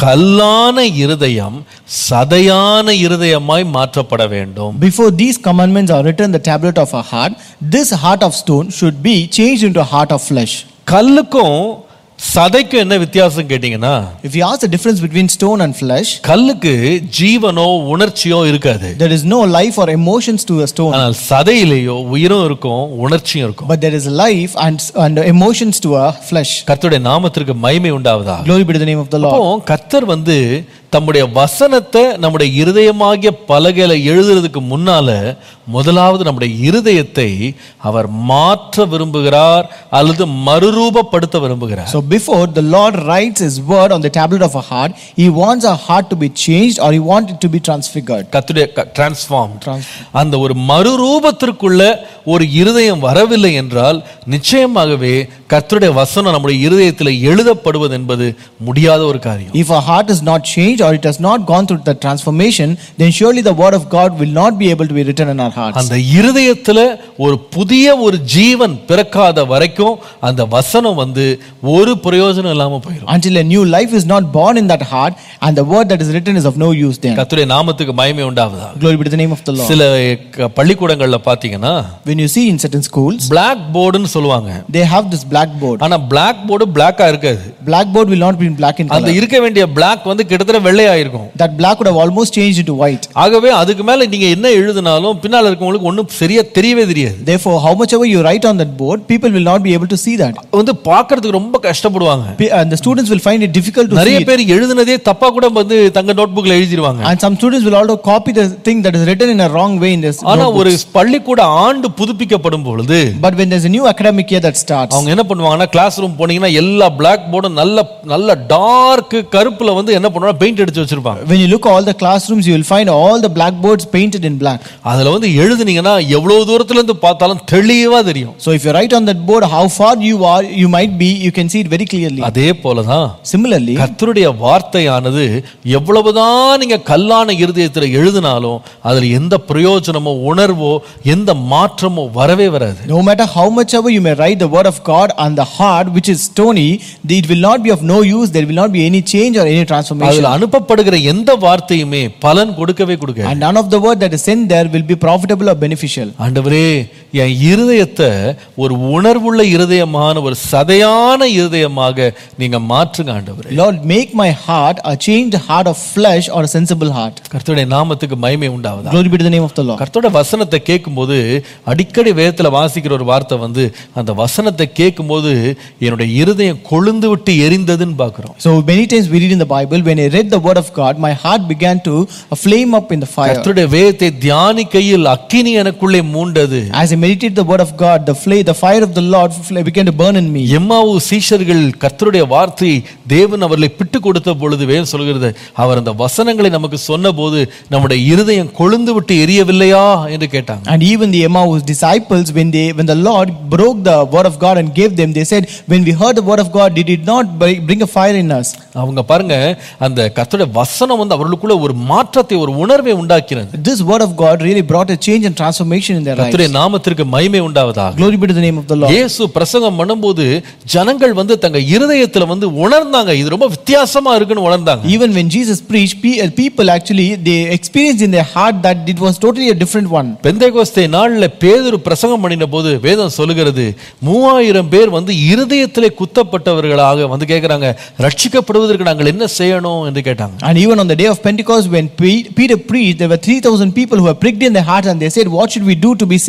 கல்லான இருதயம் சதையான இருதயமாய் மாற்றப்பட வேண்டும் Before these commandments are written in the tablet of our heart, this heart of stone should be changed into a heart of flesh. கல்லுக்கும் சதைக்கும் என்ன வித்தியாசம் கேட்டீங்கன்னா If you ask the difference between stone and flesh, கல்லுக்கு ஜீவனோ உணர்ச்சியோ இருக்காது there is no life or emotions to a stone, ஆனால் சதையிலேயோ உயிரும் இருக்கும் உணர்ச்சியும் இருக்கும் but there is life and, and emotions to a flesh. கர்த்தருடைய நாமத்திற்கு மகிமை உண்டாவதா Glory be to the name of the Lord. அப்போ கர்த்தர் வந்து தம்முடைய வசனத்தை நம்முடைய இருதயமாகிய பலகையில எழுதுறதுக்கு முன்னால முதலாவது நம்முடைய இருதயத்தை அவர் மாற்ற விரும்புகிறார் அல்லது மறுரூபப்படுத்த விரும்புகிறார் So before the Lord writes His word on the tablet of our heart, He wants our heart to be changed or He wants it to be transfigured. கர்த்தருடைய டிரான்ஸ்ஃபார்ம் Trans- அந்த ஒரு மறுரூபத்திற்குள்ள ஒரு இருதயம் வரவில்லை என்றால் நிச்சயமாகவே கர்த்தருடைய வசனம் நம்முடைய இருதயத்தில் எழுதப்படுவது என்பது முடியாத ஒரு காரியம் If our heart is not changed or it has not gone through the transformation, then surely the word of God will not be able to be written in our hearts. அந்த இருதயத்துல ஒரு புதிய ஒரு ஜீவன் பிறக்காத வரைக்கும் அந்த வசனம் வந்து ஒரு பிரயோஜனம் இல்லாம போயிடும் Until a new life is not born in that heart, and the word that is written is of no use then. கர்த்தருடைய நாமத்துக்கு மகிமை உண்டாவதா Glory be to the name of the Lord. சில க- பள்ளிக்கூடங்கள்ல பாத்தீங்கன்னா When you see in certain schools, பிளாக் போர்டுன்னு சொல்லுவாங்க they have this blackboard. ஆனா பிளாக் போர்டு பிளாக்கா இருக்காது Blackboard will not be in black in அந்த color. இருக்க வேண்டிய பிளாக் வந்து கிட்டத்தட்ட வெள்ளையா இருக்கும் That black would have almost changed into white. ஆகவே அதுக்கு மேல நீங்க என்ன எழுதினாலும் பின்னால இருக்கவங்களுக்கு ஒண்ணும் சரியா தெரியவே தெரியாது Therefore, how much ever you write on that board, people will not be able to see that. வந்து பார்க்கிறதுக்கு ரொம்ப கஷ்டப்படுவாங்க P- And the students will find it difficult to see நிறைய it. பேர் எழுதினதே தப்பா கூட வந்து தங்க நோட்புக்ல எழுதிருவாங்க And some students will also copy the thing that is written in a wrong way in this. ஆனா notebook. ஒரு பள்ளிக்கூட ஆண்டு புதுப்பிக்கப்படும் பொழுது But when there's a new academic year that starts, அவங்க என்ன பண்ணுவாங்கன்னா கிளாஸ் ரூம் போனீங்கன்னா எல்லா பிளாக் போர்டும் நல்ல நல்ல டார்க் கருப்புல வந்து என்ன பண்ணுவாங்க பெயிண்ட் அடிச்சு வச்சிருப்பாங்க when you look at all the classrooms, you will find all the blackboards painted in black. அதுல வந்து எழுதுனீங்கன்னா எவ்வளவு தூரத்துல இருந்து பார்த்தாலும் தெளிவா தெரியும் So if you write on that board how far you are, you might be, you can see it very clearly. அதே போலதான் Similarly, கர்த்தருடைய வார்த்தையானது எவ்வளவுதான் நீங்க கல்லான இருதயத்துல எழுதினாலும் அதுல எந்த பிரயோஜனமோ உணர்வோ எந்த மாற்றமோ வரவே வராது no matter how much ever you may write the word of God on the heart which is stony, it will not be of no use, there will not be any change or any transformation. அதுல அனுப்பப்படுகிற எந்த வார்த்தையுமே பலன் கொடுக்கவே கொடுக்க And none of the word that is sent there will be profitable or beneficial. ஆண்டவரே என் இருதயத்தை ஒரு உணர்வுள்ள இருதயமான ஒரு சதையான இருதயமாக நீங்க மாற்றுங்க ஆண்டவரே Lord, make my heart a changed heart of flesh or a sensible heart. கர்த்தருடைய நாமத்துக்கு மகிமை உண்டாவதா Glory be to the name of the Lord. கர்த்தருடைய வசனத்தை கேட்கும்போது அடிக்கடி வேதத்துல வாசிக்கிற ஒரு வார்த்தை வந்து அந்த வசனத்தை கேட்கும்போது என்னுடைய இருதயம் கொழுந்து விட்டு எரிந்ததுன்னு பார்க்கிறோம் So many times we read in the Bible, when I read the word of God, my heart began to uh, flame up in the fire. கர்த்தருடைய வேதத்தை தியானிக்கையில் அக்கினி எனக்குள்ளே மூண்டது As I meditated the word of God, the flame, the fire of the Lord fl- began to burn in me. எம்மாவு சீஷர்கள் கர்த்தருடைய வார்த்தையை தேவன் அவர்களை பிட்டு கொடுத்த பொழுது வேதம் சொல்கிறது அவர் அந்த வசனங்களை நமக்கு சொன்னபோது நம்முடைய இருதயம் கொழுந்து விட்டு எரியவில்லையா என்று கேட்டாங்க And even the Emmaus disciples, when they when the Lord broke the word of God and gave them, they said, When we heard the word of God, did it not bri- bring a fire in us? அவங்க பாருங்க அந்த கர்த்தருடைய வசனம் வந்து அவர்களுக்குள்ள ஒரு மாற்றத்தை ஒரு உணர்வை உண்டாக்கினது This word of God really brought a change and transformation in their lives. கர்த்தருடைய நாமத்திற்கு மகிமை உண்டாவதாக Glory be to the name of the Lord. இயேசு பிரசங்கம் பண்ணும்போது ஜனங்கள் வந்து தங்க இருதயத்துல வந்து உணர்ந்தாங்க இது ரொம்ப வித்தியாசமா இருக்குன்னு உணர்ந்தாங்க Even when Jesus preached, pe- uh, people actually they experienced in their heart that it was totally a different one. பெந்தைகோஸ்தே நாள்ல பேதுரு பிரசங்கம் பண்ணின போது வேதம் சொல்லுகிறது மூவாயிரம் பேர் வந்து இருதயத்திலே குத்தப்பட்டவர்களாக வந்து கேட்கிறாங்க ரட்சிக்கப்படுவதற்கு நாங்கள் என்ன செய்யணும் என்று கேட்டாங்க And even on the day of Pentecost, when Pe- Peter preached, there were 3,000 people who were pricked in their hearts and they said, What should we do to be saved?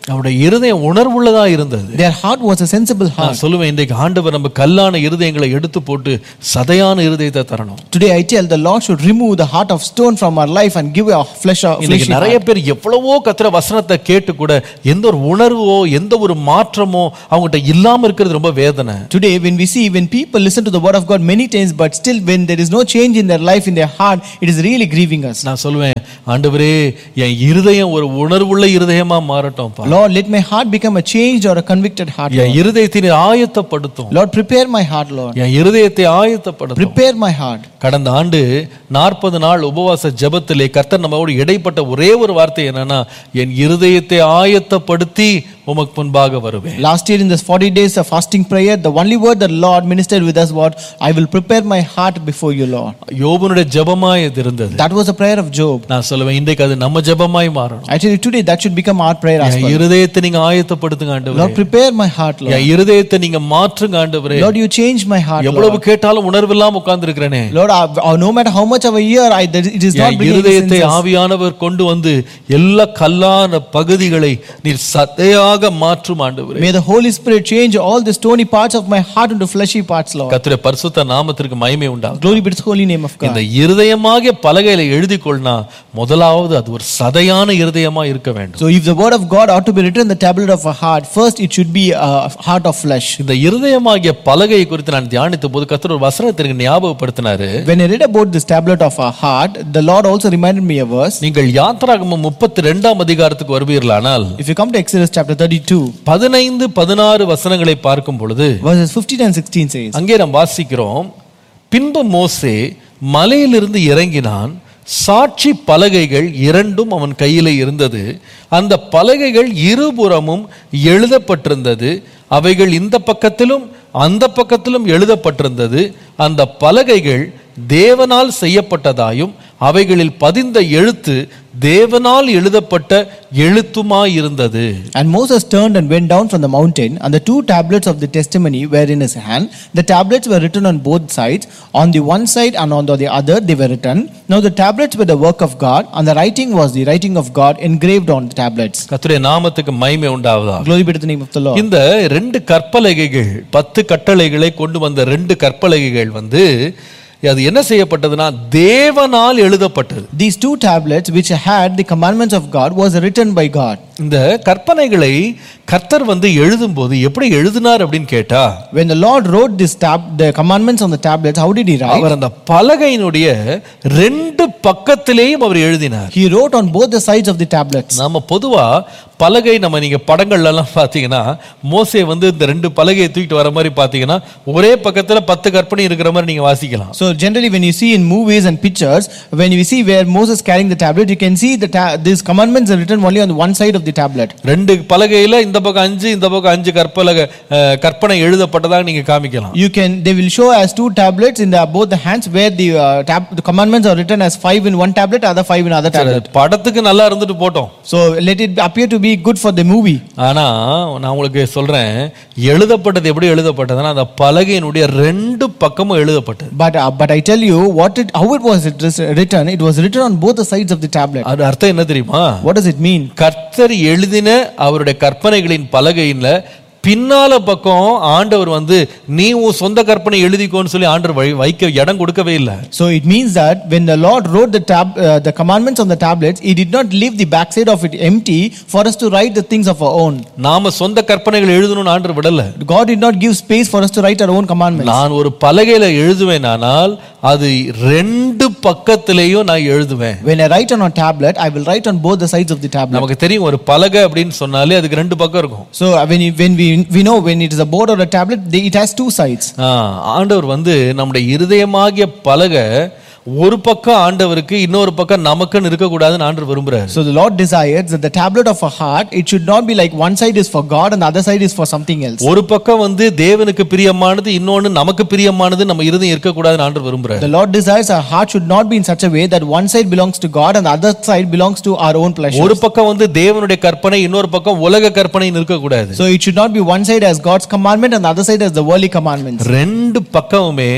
அவருடைய இருதயம் உணர்வுள்ளதா இருந்தது Their heart was a sensible heart. நான் சொல்லுவேன் இன்றைக்கு ஆண்டவர் நம்ம கல்லான இருதயங்களை எடுத்து போட்டு சதையான இருதயத்தை தரணும் Today I tell the Lord should remove the heart of stone from our life and give a flesh of இன்னைக்கு fleshy நிறைய heart. பேர் எவ்வளவோ கத்திர வசனத்தை கேட்டு கூட எந்த ஒரு உணர்வோ எந்த ஒரு மாற்றமோ அவங்ககிட்ட இல்லாம இருக்கிறது ரொம்ப வேதனை Today when we see when people listen to the word of God many times but still when there is no change in their life in their heart it is really grieving us. நான் சொல்லுவேன் ஆண்டவரே என் இருதயம் ஒரு உணர்வுள்ள இருதயமா மாறட்டும்ப்பா Lord let my heart become a changed or a convicted heart. என் இருதயத்தை நீர் ஆயத்தப்படுத்தும் Lord prepare my heart Lord. என் இருதயத்தை ஆயத்தப்படுத்தும் Prepare my heart. கடந்த ஆண்டு நாற்பது நாள் உபவாச ஜெபத்திலே கர்த்தர் நம்மோடு இடைப்பட்ட ஒரே ஒரு வார்த்தை என்னன்னா என் இருதயத்தை ஆயத்தப்படுத்தி உமக்கு முன்பாக வருவேன் Last year in this 40 days of fasting prayer, the only word the Lord ministered with us was, I will prepare my heart before you, Lord. யோபனுடைய ஜெபமாய் இது இருந்தது That was the prayer of Job. நான் சொல்லுவேன் இன்றைக்கு அது நம்ம ஜெபமாய் மாறணும் Actually, today that should become our prayer as N well. இருதயத்தை நீங்க ஆயத்தப்படுத்துங்க ஆண்டவரே Lord, prepare my heart, Lord. என் இருதயத்தை நீங்க மாற்றுங்க ஆண்டவரே Lord, you change my heart, எவ்வளவு Lord. கேட்டாலும் உணர்வில்லாம உட்கார்ந்து இருக்கிறேனே Lord, I- uh, no matter how much of a year, I, that it is not N bringing any இருதயத்தை senses. ஆவியானவர் கொண்டு வந்து எல்லா கல்லான பகுதிகளை நீர் சதையாக மாற்றும் ஆண்டவரே May the Holy Spirit change all the stony parts of my heart into fleshy parts, Lord. கத்திர பரிசுத்த நாமத்திற்கு மகிமை உண்டாகும் Glory be to the holy name of இந்த God. இருதயமாகிய பலகையில எழுதி கொள்ளனா முதலாவது அது ஒரு சதையான இருதயமா இருக்க வேண்டும் So, if the word of God ought to be written in the tablet of a heart, first it should be a heart of flesh. இந்த இருதயமாகிய பலகை குறித்து நான் தியானித்த போது கத்திர ஒரு வசனத்திற்கு ஞாபகப்படுத்தினாரு When I read about this tablet of our heart, the Lord also reminded me a verse. நீங்கள் யாத்ராகமம் முப்பத்தி ரெண்டாம் அதிகாரத்துக்கு வருவீர்களானால் If you come to Exodus chapter 32, பதினைந்து பதினாறு வசனங்களை பார்க்கும் பொழுது verses 15 and 16 says, அங்கே நாம் வாசிக்கிறோம் பின்பு மோசே மலையிலிருந்து இறங்கினான் சாட்சி பலகைகள் இரண்டும் அவன் கையிலே இருந்தது அந்த பலகைகள் இருபுறமும் எழுதப்பட்டிருந்தது அவைகள் இந்த பக்கத்திலும் அந்த பக்கத்திலும் எழுதப்பட்டிருந்தது அந்த பலகைகள் தேவனால் செய்யப்பட்டதாயும் அவைகளில் பதிந்த எழுத்து தேவனால் எழுதப்பட்ட எழுத்துமாயிருந்தது And Moses turned and went down from the mountain, and the two tablets of the testimony were in his hand. The tablets were written on both sides. On the one side and on the other they were written. Now the tablets were the work of God, and the writing was the writing of God engraved on the tablets. கர்த்தருடைய நாமத்துக்கு மகிமை உண்டாவதா Glory be to the name of the Lord. இந்த ரெண்டு கற்பலகைகள் பத்து கட்டளைகளை கொண்டு வந்த ரெண்டு கற்பலகைகள் வந்து அது என்ன செய்யப்பட்டதுன்னா தேவனால் எழுதப்பட்டது These two tablets, which had the commandments of God, was written by God. இந்த கற்பனைகளை கர்த்தர் வந்து எழுதும்போது எப்படி எழுதினார் அப்படின்னு கேட்டா When the Lord wrote this tab, the commandments on the tablets, how did he write? அவர் அந்த பலகையினுடைய ரெண்டு பக்கத்திலேயும் அவர் எழுதினார் He wrote on both the sides of the tablets. நாம பொதுவா பலகை நம்ம நீங்க படங்கள்ல எல்லாம் பாத்தீங்கன்னா மோசே வந்து இந்த ரெண்டு பலகையை தூக்கிட்டு வர மாதிரி பாத்தீங்கன்னா ஒரே பக்கத்துல பத்து கற்பனை இருக்கிற மாதிரி நீங்க வாசிக்கலாம் So generally, when you see in movies and pictures, when you see where Moses carrying the tablet, you can see the ta- these commandments are written only on one side of the tablet. ரெண்டு பலகையில இந்த பக்கம் அஞ்சு இந்த பக்கம் அஞ்சு கற்பலக அஹ், கற்பனை எழுதப்பட்டதாக நீங்க காமிக்கலாம் You can they will show as two tablets in the both the hands where the uh, tab- the commandments are written as five in one tablet, other five in other tablet. படத்துக்கு நல்லா இருந்துட்டு போட்டோம் So let it appear to be good for the movie. ஆனா நான் உங்களுக்கு சொல்றேன் எழுதப்பட்டது எப்படி எழுதப்பட்டதுன்னா அந்த பலகையினுடைய ரெண்டு பக்கமும் எழுதப்பட்டது But uh, but I tell you what it how it was it was written. It was written on both the sides of the tablet. அது அர்த்தம் என்ன தெரியுமா What does it mean? கர்த்தர் எழுதின அவருடைய கற்பனைகளின் பலகையில பின்னால பக்கம் ஆண்டவர் வந்து நீ உன் சொந்த கற்பனை எழுதிக்கோன்னு சொல்லி ஆண்டவர் வழி- வைக்க இடம் கொடுக்கவே இல்லை So it means that when the Lord wrote the tab, uh, the commandments on the tablets, He did not leave the backside of it empty for us to write the things of our own. நாம சொந்த கற்பனைகள் எழுதணும்னு ஆண்டவர் விடல God did not give space for us to write our own commandments. நான் ஒரு பலகையில எழுதுவேனானால் அது ரெண்டு பக்கத்திலேயும் நான் எழுதுவேன் When I write on a tablet, I will write on both the sides of the tablet. நமக்கு தெரியும் ஒரு பலகை அப்படின்னு சொன்னாலே அதுக்கு ரெண்டு பக்கம் இருக்கும் So uh, when you, when we we know when it is a board or a tablet, they, it has two sides. ஆ, ஆண்டவர் வந்து நம்முடைய இருதயமாகிய பலகை ஒரு பக்கம் ஆண்டவருக்கு இன்னொரு பக்கம் நமக்குன்னு இருக்கக்கூடாதுன்னு ஆண்டவர் விரும்புறாரு So the Lord desires that the tablet of a heart, it should not be like one side is for God and the other side is for something else. ஒரு பக்கம் வந்து தேவனுக்கு பிரியமானது இன்னொன்னு நமக்கு பிரியமானது நம்ம இருதயம் இருக்கக்கூடாதுன்னு ஆண்டவர் விரும்புறாரு The Lord desires our heart should not be in such a way that one side belongs to God and the other side belongs to our own pleasure. ஒரு பக்கம் வந்து தேவனுடைய கற்பனை இன்னொரு பக்கம் உலக கற்பனைன்னு இருக்கக்கூடாது So it should not be one side as God's commandment and the other side as the worldly commandments. ரெண்டு பக்கமுமே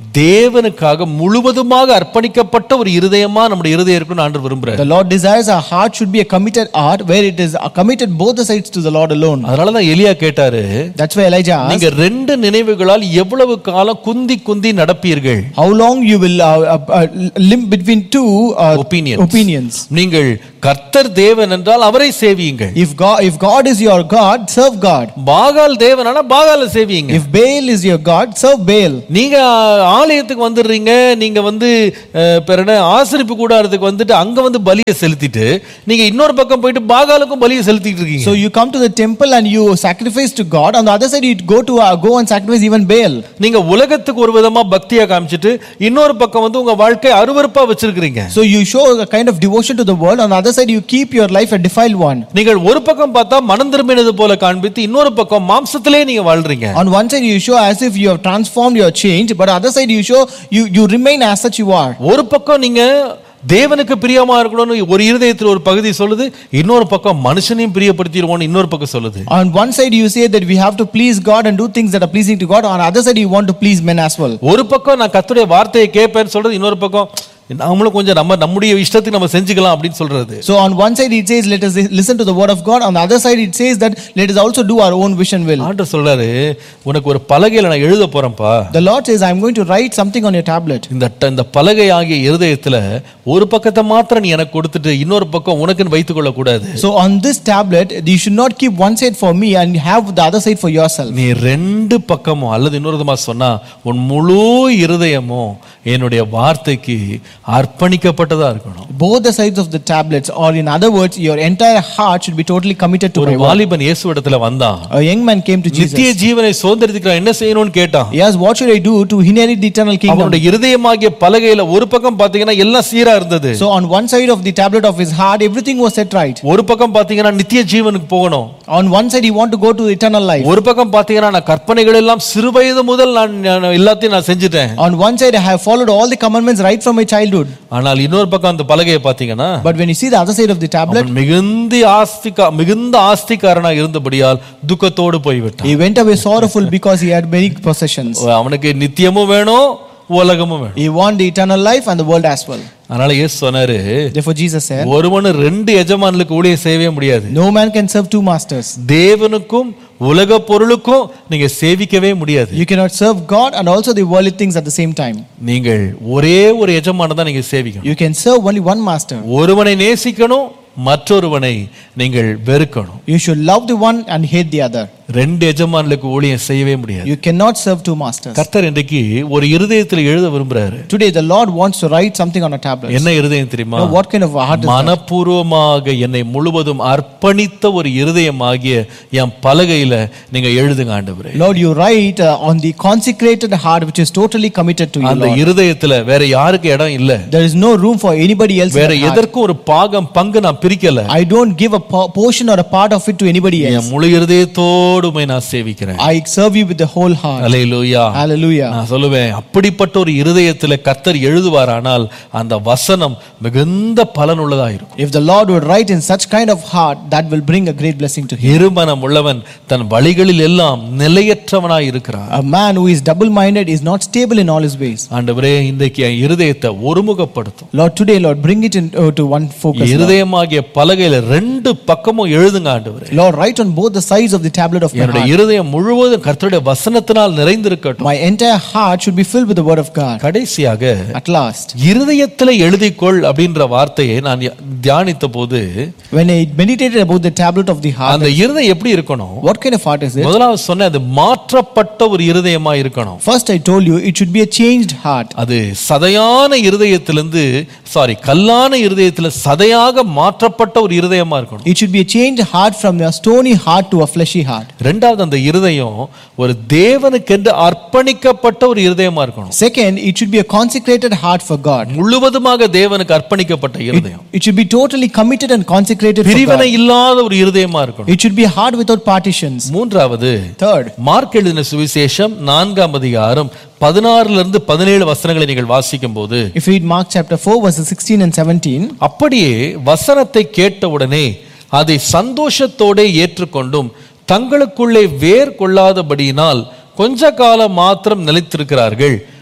தேவனுக்காக முழுவதுமாக அர்ப்பணிக்கப்பட்ட ஒரு இருதயமா நம்முடைய இருதயம் இருக்குன்னு ஆண்டு விரும்புறாரு The Lord desires our heart should be a committed heart where it is committed both the sides to the Lord alone. அதனாலதான் எலியா கேட்டாரு That's why Elijah asked, நீங்க ரெண்டு நினைவுகளால் எவ்வளவு காலம் குந்தி குந்தி நடப்பீர்கள் How long you will uh, uh, uh, limp between two uh, Opinions. opinions? நீங்கள் கர்த்தர் தேவன் என்றால் அவரை சேவியுங்கள் If God, if God is your God, serve God. Baal தேவனானா பாகால சேவியுங்க If Baal is your God, serve Baal. நீங்க ஆலயத்துக்கு வந்துடுறீங்க நீங்க வந்து அஹ், பேர் என்ன ஆசிரிப்பு கூடாரத்துக்கு வந்துட்டு அங்க வந்து பலியை செலுத்திட்டு நீங்க இன்னொரு பக்கம் போயிட்டு பாகாலுக்கும் பலியை செலுத்திட்டு இருக்கீங்க So you come to the temple and you sacrifice to God. On the other side, you go to uh, go and sacrifice even Baal. நீங்க உலகத்துக்கு ஒரு விதமா பக்தியா காமிச்சிட்டு இன்னொரு பக்கம் வந்து உங்க வாழ்க்கை அருவருப்பா வச்சிருக்கிறீங்க So you show a kind of devotion to the world. On the other side, you keep your life a defiled one. நீங்கள் ஒரு பக்கம் பார்த்தா மனம் திரும்பினது போல காண்பித்து இன்னொரு பக்கம் மாம்சத்திலே நீங்க வாழ்றீங்க On one side, you show as if you have transformed your change, but other side, you show you, you remain as such you are. ஒரு பக்கம் நீங்க தேவனுக்கு பிரியமா இருக்கணும்னு ஒரு இருதயத்தில் ஒரு பகுதி சொல்லுது இன்னொரு பக்கம் மனுஷனையும் பிரியப்படுத்திடுவோம்னு இன்னொரு பக்கம் சொல்லுது On one side, you say that we have to please God and do things that are pleasing to God. On the other side, you want to please men as well. ஒரு பக்கம் நான் கர்த்தருடைய வார்த்தையை கேட்பேன்னு சொல்றது இன்னொரு பக்கம் நாமளும் கொஞ்சம் நம்ம நம்முடைய இஷ்டத்துக்கு நம்ம செஞ்சுக்கலாம் அப்படின்னு சொல்றது So on one side, it says, let us listen to the word of God. On the other side, it says that let us also do our own wish and will. ஆண்டவர் சொல்றாரு உனக்கு ஒரு பலகையில நான் எழுத போறேன்ப்பா The Lord says, I'm going to write something on your tablet. இந்த ட- இந்த பலகை ஆகிய இருதயத்துல ஒரு பக்கத்தை மாத்திரம் நீ எனக்கு கொடுத்துட்டு இன்னொரு பக்கம் உனக்குன்னு வைத்துக் கொள்ள கூடாது So on this tablet, you should not keep one side for me and have the other side for yourself. நீ ரெண்டு பக்கமும் அல்லது இன்னொரு விதமா சொன்னா உன் முழு இருதயமும் என்னுடைய வார்த்தைக்கு அர்ப்பணிக்கப்பட்டதா இருக்கணும் Both the sides of the tablets, or in other words, your entire heart should be totally committed to ஒரு my word. வாலிபன் இயேசு இடத்துல வந்தான் A young man came to Jesus. நித்திய ஜீவனை சுதந்திரத்துக்கு என்ன செய்யணும்னு கேட்டான் He asked, What should I do to inherit the eternal kingdom? அவனுடைய இருதயமாகிய பலகையில ஒரு பக்கம் பாத்தீங்கன்னா எல்லாம் சீரா இருந்தது So on one side of the tablet of his heart, everything was set right. ஒரு பக்கம் பாத்தீங்கன்னா நித்திய ஜீவனுக்கு போகணும் On one side, he want to go to eternal life. ஒரு பக்கம் பாத்தீங்கன்னா நான் கற்பனைகள் எல்லாம் சிறுவயது முதல் நான் நான் எல்லாத்தையும் நான் செஞ்சுட்டேன் On one side, I have followed all the commandments right from my childhood. ஆனால் இன்னொரு பக்கம் அந்த பலகையை பாத்தீங்கன்னா But when you see the other side of the tablet, அவன் மிகுந்த ஆஸ்திகா மிகுந்த ஆஸ்திகாரனா இருந்தபடியால் துக்கத்தோடு போய்விட்டான் he went away sorrowful because he had many possessions. அவனுக்கு நித்தியமும் வேணும் உலகமும் வேணும் He want the eternal life and the world as well. அதனால இயேசு சொன்னாரு Therefore, Jesus said, ஒருவனு ரெண்டு எஜமான்களுக்கு ஊழியம் செய்யவே முடியாது No man can serve two masters. தேவனுக்கும் உலக பொருளுக்கும் நீங்க சேவிக்கவே முடியாது You cannot serve God and also the worldly things at the same time. நீங்கள் ஒரே ஒரு எஜமான தான் நீங்க சேவிக்கணும் You can serve only one master. ஒருவனை நேசிக்கணும் மற்றொருவனை நீங்கள் வெறுக்கணும் You should love the one and hate the other. ரெண்டு எஜமான்களுக்கு ஊழியம் செய்யவே முடியாது You cannot serve two masters. கர்த்தர் இன்றைக்கு ஒரு இருதயத்தில் எழுத விரும்புறாரு Today, the Lord wants to write something on a tablet. என்ன இருதயம் தெரியுமா Now, what kind of a heart is that? மனப்பூர்வமாக என்னை முழுவதும் அர்ப்பணித்த ஒரு இருதயமாகிய என் பலகையில நீங்க எழுதுங்க ஆண்டவரே Lord, you write uh, on the consecrated heart which is totally committed to you. அந்த Lord. இருதயத்துல வேற யாருக்கு இடம் இல்ல There is no room for anybody else. in வேற that heart. எதற்கும் ஒரு பாகம் பங்கு நான் பிரிக்கல I don't give a po- portion or a part of it to anybody else. என் முழு இருதயத்தோடு உம்மை நான் சேவிக்கிறேன் I serve you with the whole heart. Hallelujah Hallelujah. நான் சொல்லுவேன் அப்படிப்பட்ட ஒரு இருதயத்துல கர்த்தர் எழுதுவாரானால் அந்த வசனம் மிகுந்த பலனுள்ளதா இருக்கும் If the Lord would write in such kind of heart, that will bring a great blessing to him. இருமனம் உள்ளவன் தன் வழிகளில் எல்லாம் நிலையற்றவனாய் இருக்கிறான் A man who is double minded is not stable in all his ways. ஆண்டவரே இன்றைக்கு என் இருதயத்தை ஒருமுகப்படுத்தும் Lord, today, Lord, bring it in, uh, to one focus. Lord. இருதயமாகிய பலகையில ரெண்டு பக்கமும் எழுதுங்க ஆண்டவரே Lord, write on both the sides of the tablet of my என்னுடைய heart. இருதயம் முழுவதும் கர்த்தருடைய வசனத்தினால் நிறைந்திருக்கட்டும் My entire heart should be filled with the word of God. கடைசியாக At last, இருதயத்துல எழுதிக்கொள் அப்படின்ற வார்த்தையை நான் தியானித்த போது when I meditated about the tablet of the heart, அந்த இருதயம் எப்படி இருக்கணும் what kind of heart is it? முதலாவது சொன்னேன் அது மாற்றப்பட்ட ஒரு இருதயமா இருக்கணும் First, I told you it should be a changed heart. அது சதையான இருதயத்திலிருந்து சாரி கல்லான இருதயத்துல சதையாக மாற்றப்பட்ட ஒரு இருதயமா இருக்கணும் It should be a changed heart from a stony heart to a fleshy heart. ரெண்டாவது அந்த இருதயம் ஒரு தேவனுக்கென்று அர்ப்பணிக்கப்பட்ட ஒரு இருதயமா இருக்கணும் Second, it should be a consecrated heart for God. முழுவதுமாக தேவனுக்கு அர்ப்பணிக்கப்பட்ட இருதயம் It should be totally committed and consecrated for பிரிவினை God. இல்லாத ஒரு இருதயமா இருக்கணும் It should be a heart without partitions. மூன்றாவது Third, மார்க் எழுதின சுவிசேஷம் நான்காம் அதிகாரம் பதினாறுல இருந்து பதினேழு வசனங்களை நீங்கள் வாசிக்கும் போது if you read Mark chapter 4, verses 16 and 17, அப்படியே வசனத்தை கேட்டவுடனே அதை சந்தோஷத்தோட ஏற்றுக்கொண்டும் தங்களுக்குள்ளே வேர் கொள்ளாதபடியினால் கொஞ்ச காலம் மாத்திரம் நிலைத்திருக்கிறார்கள்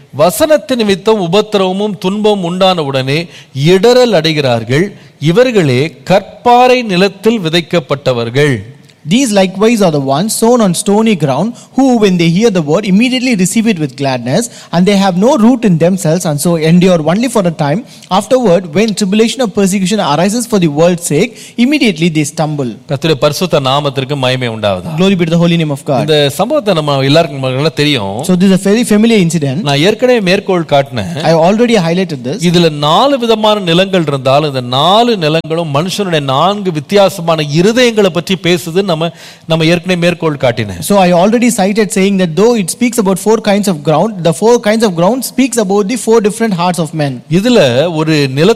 வசனத்து நிமித்தம் உபத்திரவமும் துன்பம் உண்டான உடனே இடறல் அடைகிறார்கள் இவர்களே கற்பாறை நிலத்தில் விதைக்கப்பட்டவர்கள் These likewise are the ones sown on stony ground, who, when they hear the word, immediately receive it with gladness, and they have no root in themselves, and so endure only for a time. Afterward, when tribulation or persecution arises for the world's sake, immediately they stumble. கர்த்தருடைய பரிசுத்த நாமத்திற்கு மகிமை உண்டாவதா Glory be to the holy name of God. இந்த சம்பவத்தை நம்ம எல்லாருக்கும் நல்லா தெரியும் So, this is a very familiar incident. நான் ஏற்கனவே மேற்கோள் காட்டினேன் I already highlighted this. இதுல நாலு விதமான நிலங்கள் இருந்தாலும் இந்த நாலு நிலங்களும் மனுஷனுடைய நான்கு வித்தியாசமான இருதயங்களை பற்றி பேசுது நம்ம நம்ம ஏற்கனவே மேற்கோள் காட்டினேன் So, I already cited saying that though it speaks about four kinds of ground, the four kinds of ground speaks about the four different hearts of men. இதுல ஒரு நில